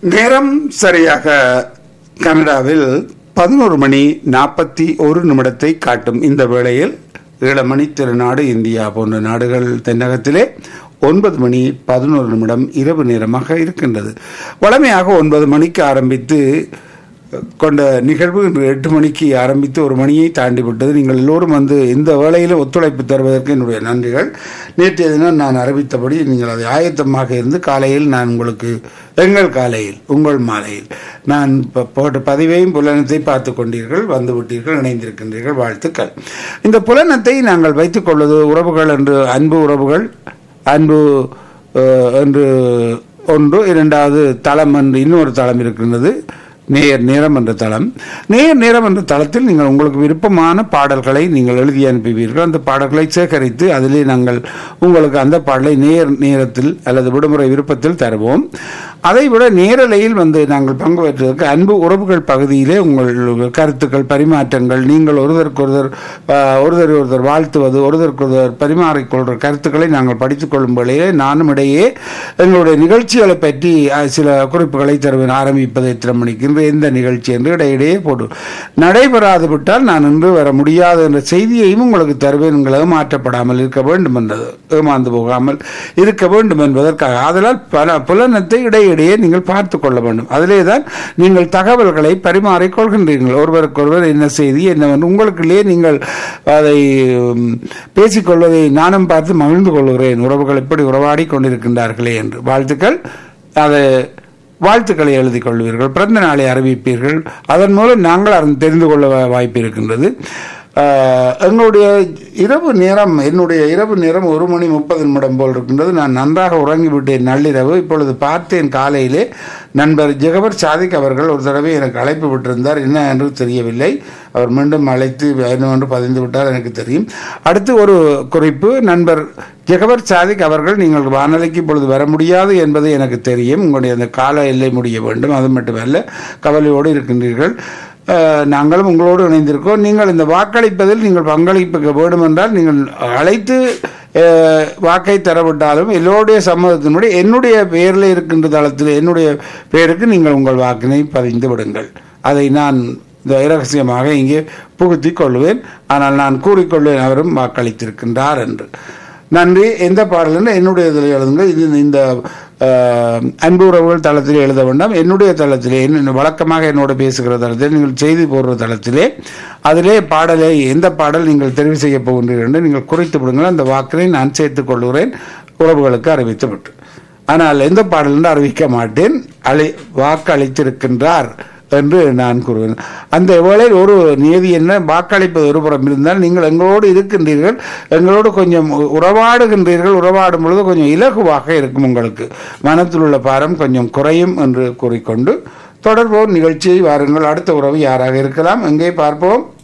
நேரம் சரியாக கனடாவில் பதினோரு மணி நாற்பத்தி ஒரு நிமிடத்தை காட்டும் இந்த வேளையில் ஈழமணி திருநாடு இந்தியா போன்ற நாடுகள் தென்னகத்திலே ஒன்பது மணி பதினோரு நிமிடம் இரவு நேரமாக இருக்கின்றது வழமையாக ஒன்பது மணிக்கு ஆரம்பித்து கொண்ட நிகழ்வு இன்று எட்டு மணிக்கு ஆரம்பித்து ஒரு மணியை தாண்டி விட்டது நீங்கள் எல்லோரும் வந்து இந்த வேளையில் ஒத்துழைப்பு தருவதற்கு என்னுடைய நன்றிகள் நேற்றைய தினம் நான் அறிவித்தபடி நீங்கள் அதை ஆயத்தமாக இருந்து காலையில் நான் உங்களுக்கு எங்கள் காலையில் உங்கள் மாலையில் நான் ப- போட்ட பதிவையும் புலனத்தை பார்த்து கொண்டீர்கள் வந்து விட்டீர்கள் இணைந்திருக்கின்றீர்கள் வாழ்த்துக்கள் இந்த புலனத்தை நாங்கள் வைத்துக் கொள்வது உறவுகள் என்று அன்பு உறவுகள் அன்பு அஹ், என்று ஒன்று இரண்டாவது தளம் என்று இன்னொரு தளம் இருக்கின்றது நேர் நேரம் என்ற தளம் நேர் நேரம் என்ற தளத்தில் நீங்கள் உங்களுக்கு விருப்பமான பாடல்களை நீங்கள் எழுதி அனுப்புவீர்கள் அந்த பாடல்களை சேகரித்து அதிலே நாங்கள் உங்களுக்கு அந்த பாடலை நேர் நேரத்தில் அல்லது விடுமுறை விருப்பத்தில் தருவோம் அதை விட நேரலையில் வந்து நாங்கள் பங்கு பெற்றதற்கு அன்பு உறவுகள் பகுதியிலே உங்கள் கருத்துக்கள் பரிமாற்றங்கள் நீங்கள் ஒருவருக்கொருவர் ஆஹ், ஒருவர் ஒருவர் வாழ்த்துவது ஒருவருக்கொருவர் பரிமாறிக்கொள்கிற கருத்துக்களை நாங்கள் படித்துக் கொள்ளும் வேளையிலே நானும் இடையே எங்களுடைய நிகழ்ச்சிகளை பற்றி அஹ், சில குறிப்புகளை தருவேன் ஆரம்பிப்பது எத்தனை மணிக்கு இன்று எந்த நிகழ்ச்சி என்று இடையிடையே போடு நடைபெறாது விட்டால் நான் இன்று வர முடியாது என்ற செய்தியையும் உங்களுக்கு தருவேன் உங்கள் ஏமாற்றப்படாமல் இருக்க வேண்டும் என்றது ஏமாந்து போகாமல் இருக்க வேண்டும் என்பதற்காக ஆதலால் பல புலனத்தை இடையிடையே நீங்கள் பார்த்து கொள்ள வேண்டும் அதிலே தான் நீங்கள் தகவல்களை பரிமாறிக் கொள்கின்றீர்கள் ஒருவருக்கொருவர் என்ன செய்தி என்னவென்று உங்களுக்குள்ளேயே நீங்கள் அதை உம், பேசிக்கொள்வதை நானும் பார்த்து மகிழ்ந்து கொள்கிறேன் உறவுகள் எப்படி உறவாடி கொண்டிருக்கின்றார்களே என்று வாழ்த்துக்கள் அதை வாழ்த்துக்களை எழுதி கொள்வீர்கள் பிறந்த நாளை அறிவிப்பீர்கள் அதன் மூலம் நாங்கள் அறிந்து தெரிந்து கொள்ள வா- வாய்ப்பு இருக்கின்றது ஆஹ், எங்களுடைய இரவு நேரம் என்னுடைய இரவு நேரம் ஒரு மணி முப்பது நிமிடம் போல் இருக்கின்றது நான் நன்றாக உறங்கிவிட்டேன் நள்ளிரவு இப்பொழுது பார்த்தேன் காலையிலே நண்பர் ஜெகபர் சாதிக் அவர்கள் ஒரு தடவை எனக்கு அழைப்பு விட்டிருந்தார் என்ன என்று தெரியவில்லை அவர் மீண்டும் அழைத்து என்னவென்று பதிந்து விட்டார் எனக்கு தெரியும் அடுத்து ஒரு குறிப்பு நண்பர் ஜெகபர் சாதிக் அவர்கள் நீங்கள் வானொலிக்கு இப்பொழுது வர முடியாது என்பது எனக்கு தெரியும் உங்களுடைய அந்த கால எல்லை முடிய வேண்டும் அது மட்டுமல்ல கவலையோடு இருக்கின்றீர்கள் அஹ், நாங்களும் உங்களோடு இணைந்திருக்கோம் நீங்கள் இந்த வாக்களிப்பதில் நீங்கள் பங்களிக்க வேண்டும் என்றால் நீங்கள் அழைத்து அஹ், வாக்கை தரவிட்டாலும் எல்லோருடைய சம்மதத்தினுடைய என்னுடைய பெயரில் இருக்கின்ற தளத்தில் என்னுடைய பெயருக்கு நீங்கள் உங்கள் வாக்கினை பதிந்து விடுங்கள் அதை நான் இந்த இரகசியமாக இங்கே புகுத்திக் கொள்வேன் ஆனால் நான் கூறிக்கொள்வேன் அவரும் வாக்களித்திருக்கின்றார் என்று நன்றி எந்த பாடல் என்று என்னுடைய இதில் எழுதுங்கள் இது இந்த அஹ், அன்பு உறவுகள் தளத்திலே எழுத வேண்டாம் என்னுடைய தளத்திலே என்ன வழக்கமாக என்னோட பேசுகிற தளத்திலே நீங்கள் செய்தி போடுற தளத்திலே அதிலே பாடலை எந்த பாடல் நீங்கள் தெரிவு செய்ய போகின்றீர்கள் என்று நீங்கள் குறித்து விடுங்கள் அந்த வாக்கினை நான் சேர்த்துக் கொள்கிறேன் உறவுகளுக்கு அறிவித்து விட்டு ஆனால் எந்த பாடல் என்று அறிவிக்க மாட்டேன் அழை வாக்கு அளித்திருக்கின்றார் என்று நான் கூறுவேன் அந்த வேளையில் ஒரு நியதி என்ன வாக்களிப்பது ஒரு புறம் இருந்தால் நீங்கள் எங்களோடு இருக்கின்றீர்கள் எங்களோடு கொஞ்சம் உறவாடுகின்றீர்கள் உறவாடும் பொழுது கொஞ்சம் இலகுவாக இருக்கும் உங்களுக்கு மனத்தில் உள்ள பாரம் கொஞ்சம் குறையும் என்று கூறிக்கொண்டு தொடர்போம் நிகழ்ச்சியை வாருங்கள் அடுத்த உறவு யாராக இருக்கலாம் எங்கே பார்ப்போம்